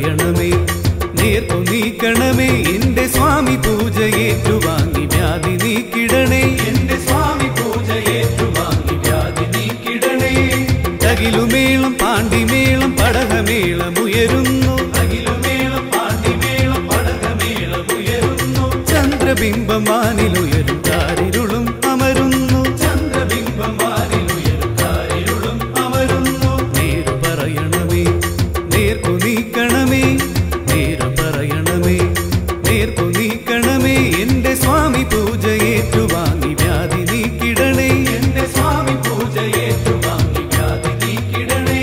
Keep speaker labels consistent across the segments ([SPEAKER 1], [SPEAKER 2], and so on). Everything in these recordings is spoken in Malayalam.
[SPEAKER 1] പറയണമേ നേർക്കു നീക്കണമേ എന്റെ സ്വാമി പൂജ ഏറ്റുവാങ്ങി വ്യാധി നീക്കിടണേ എന്റെ സ്വാമി പൂജ ഏറ്റുവാങ്ങി വ്യാധി നീക്കിടണേ അകിലുമേളം പാണ്ടിമേളം പടകമേളം ഉയരുന്നു അകിലുമേളം പാണ്ടിമേളം പടകമേളം ഉയരുന്നു ചന്ദ്രബിംബം വാനിലുയരും കാരിരുളും അമരുന്നു ചന്ദ്രബിംബം വാനിലുയരും കാരിരുളും അമരുന്നു നേര് പറയണമേ നേർക്കു നീക്കണമേ നേര് പറയണമേ നേർക്കു നീക്കണമേ എന്റെ സ്വാമി പൂജ ഏറ്റുവാങ്ങി വ്യാധി നീക്കിടണേ എന്റെ സ്വാമി പൂജ ഏറ്റുവാങ്ങി വ്യാധി നീക്കിടണേ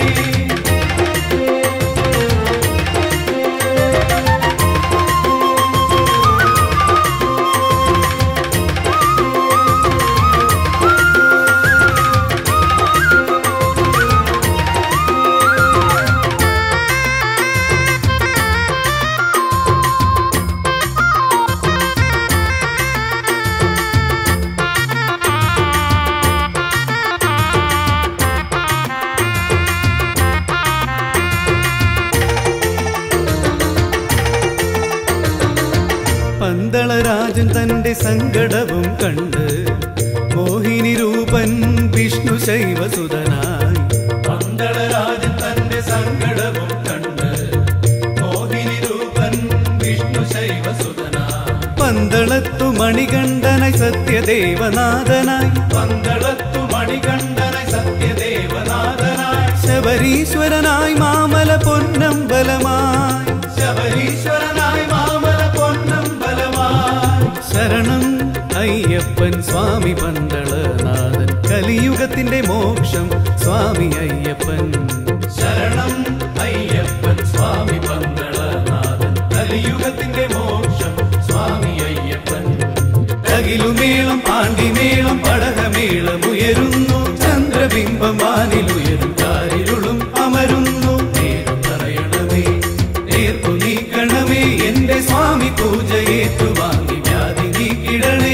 [SPEAKER 1] പന്തളരാജൻ തന്റെ സങ്കടവും കണ്ട് മോഹിനി രൂപൻ വിഷ്ണു ശൈവസുതനായി പന്തളരാജൻ തന്റെ സങ്കടവും കണ്ട് മോഹിനി രൂപൻ വിഷ്ണു ശൈവസുതനായി പന്തളത്തു മണികണ്ഠനായി സത്യദേവനാഥനായി പന്തളത്തു മണികണ്ഠനായി സത്യദേവനാഥനായി ശബരീശ്വരനായി മാമല പൊന്നമ്പലമായി ശബരീശ്വരനായി മാമല പൊന്നമ്പലമായി ശരണം അയ്യപ്പൻ സ്വാമി പന്തളനാഥൻ കലിയുഗത്തിന്റെ മോക്ഷം സ്വാമി അയ്യപ്പൻ ശരണം അയ്യപ്പൻ സ്വാമി പന്തളനാഥൻ കലിയുഗത്തിന്റെ മോക്ഷം സ്വാമി അയ്യപ്പൻ അകിലുമേളം പാണ്ടിമേളം പടകമേളം ഉയരുന്നു ചന്ദ്രബിംബം വാനിലുയരും കാരിരുളും അമരുന്നു നേര് പറയണമേ നേർക്കു നീക്കണമേ എന്റെ സ്വാമി പൂജ ഏറ്റുവാങ്ങി വ്യാധി നീക്കിടണേ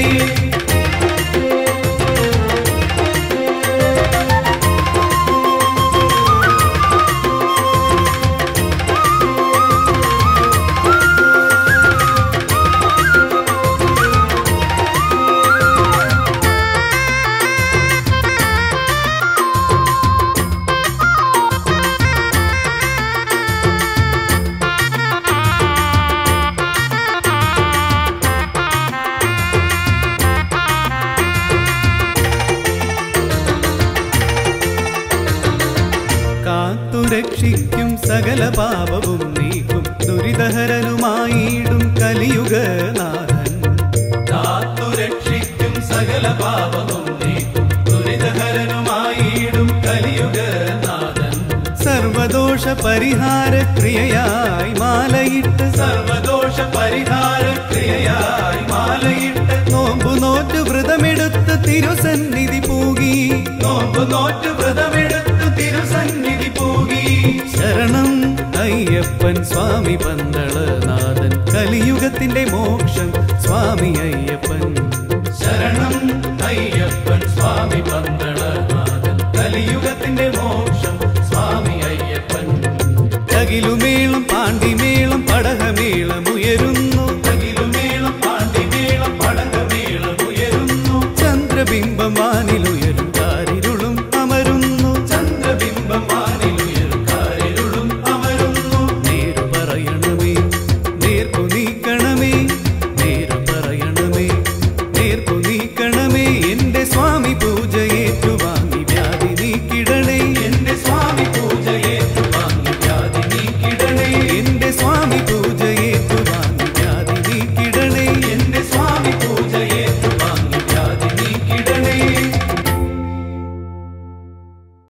[SPEAKER 1] കാത്തുരക്ഷിക്കും സകല പാപവും നീക്കും ദുരിതഹരനുമായിടും കലിയുഗനാഥൻ കാത്തുരക്ഷിക്കും സകല പാപവും നീക്കും ദുരിതഹരനുമായിടും കലിയുഗനാഥൻ സർവദോഷ പരിഹാര ക്രിയയായി മാലയിട്ട് സർവദോഷ പരിഹാര ക്രിയയായി മാലയിട്ട് നോമ്പു നോറ്റു വ്രതമെടുത്ത് തിരുസന്നിധി പൂകി നോമ്പു നോറ്റു വ്രതമെടുത്ത് തിരുസന്നിധി പൂകി ശരണം അയ്യപ്പൻ സ്വാമി പന്തളനാഥൻ കലിയുഗത്തിന്റെ മോക്ഷം സ്വാമി അയ്യപ്പൻ ശരണം അയ്യപ്പൻ സ്വാമി പന്തളനാഥൻ കലിയുഗത്തിന്റെ മോക്ഷം സ്വാമി അയ്യപ്പൻ അകിലുമേളം